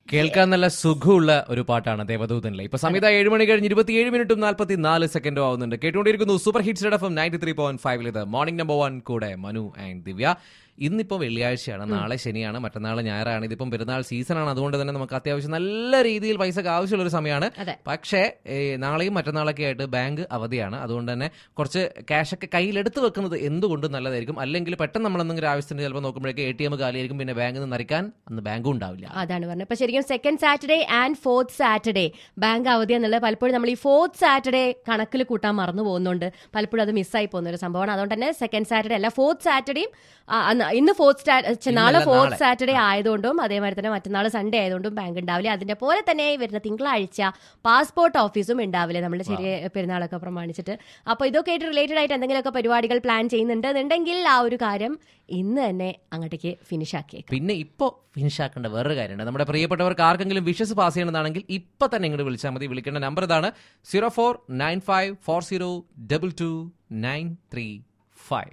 കേൾക്കാൻ നല്ല സുഖമുള്ള ഒരു പാട്ടാണ് ദേവദൂതനിലെ ഇപ്പൊ സമയത്ത് ഏഴ് മണി കഴിഞ്ഞ് ഇരുപത്തിയേഴ് മിനിറ്റും നാൽപ്പത്തി നാല് സെക്കൻഡും ആവുന്നുണ്ട് കേട്ടുകൊണ്ടിരിക്കുന്നു super hits F M ninety three point ഫൈവിൽ ഇത് മോർണിംഗ് നമ്പർ വൺ കൂടെ മനു ആൻഡ് ദിവ്യ ഇന്നിപ്പോ വെള്ളിയാഴ്ചയാണ് നാളെ ശനിയാണ് മറ്റന്നാൾ ഞായറാണ് ഇതിപ്പം പെരുന്നാൾ സീസണാണ് അതുകൊണ്ട് തന്നെ നമുക്ക് അത്യാവശ്യം നല്ല രീതിയിൽ പൈസക്ക് ആവശ്യമുള്ള ഒരു സമയമാണ് അതെ. പക്ഷേ ഏ, നാളെയും മറ്റന്നാളൊക്കെ ആയിട്ട് ബാങ്ക് അവധിയാണ് അതുകൊണ്ട് തന്നെ കുറച്ച് ക്യാഷൊക്കെ കയ്യിലെടുത്ത് വെക്കുന്നത് എന്തുകൊണ്ടും നല്ലതായിരിക്കും അല്ലെങ്കിൽ പെട്ടെന്ന് നമ്മൾ എന്തെങ്കിലും ആവശ്യത്തിന് ചിലപ്പോൾ നോക്കുമ്പോഴേക്ക് എ ടി എം കാലിയായിരിക്കും പിന്നെ ബാങ്കിൽ നിന്ന് നരിക്കാൻ അന്ന് ബാങ്കും ഉണ്ടാവില്ല അതാണ് പറഞ്ഞത് ഇപ്പൊ ശരിക്കും second Saturday and fourth Saturday bank അവധി എന്നുള്ളത് പലപ്പോഴും നമ്മൾ ഈ ഫോർത്ത് സാറ്റർഡേ കണക്കിൽ കൂട്ടാൻ മറന്നു പോകുന്നുണ്ട് പലപ്പോഴും അത് മിസ്സായി പോകുന്ന ഒരു സംഭവമാണ് അതുകൊണ്ട് തന്നെ സെക്കൻഡ് സാറ്റർഡേ അല്ല ഫോർത്ത് സാറ്റർഡേയും ഇന്ന് ഫോർത്ത് നാളെ ഇന്നല്ല, ഫോർത്ത് നാളെ. സാറ്റർഡേ ആയതുകൊണ്ടും അതേമാതിരി തന്നെ മറ്റന്നാൾ സൺഡേ ആയതുകൊണ്ടും ബാങ്ക് ഉണ്ടാവില്ല അതിന്റെ പോലെ തന്നെ വരുന്ന തിങ്കളാഴ്ച പാസ്പോർട്ട് ഓഫീസും ഉണ്ടാവില്ല നമ്മുടെ ചെറിയ പെരുന്നാളൊക്കെ പ്രമാണിച്ചിട്ട് അപ്പോൾ ഇതൊക്കെ ആയിട്ട് റിലേറ്റഡ് ആയിട്ട് എന്തെങ്കിലുമൊക്കെ പരിപാടികൾ പ്ലാൻ ചെയ്യുന്നുണ്ടെന്നുണ്ടെങ്കിൽ ആ ഒരു കാര്യം ഇന്ന് തന്നെ അങ്ങോട്ടേക്ക് ഫിനിഷ് ആക്കിയേക്കും പിന്നെ ഇപ്പോ ഫിനിഷ് ആക്കേണ്ട വേറൊരു കാര്യമുണ്ട് നമ്മുടെ പ്രിയപ്പെട്ടവർക്ക് ആർക്കെങ്കിലും വിഷസ് പാസ് ചെയ്യണമെന്നാണെങ്കിൽ ഇപ്പൊ തന്നെ ഇങ്ങോട്ട് വിളിച്ചാൽ മതി വിളിക്കേണ്ട നമ്പർ ഇതാണ് zero four nine five four zero double two nine three five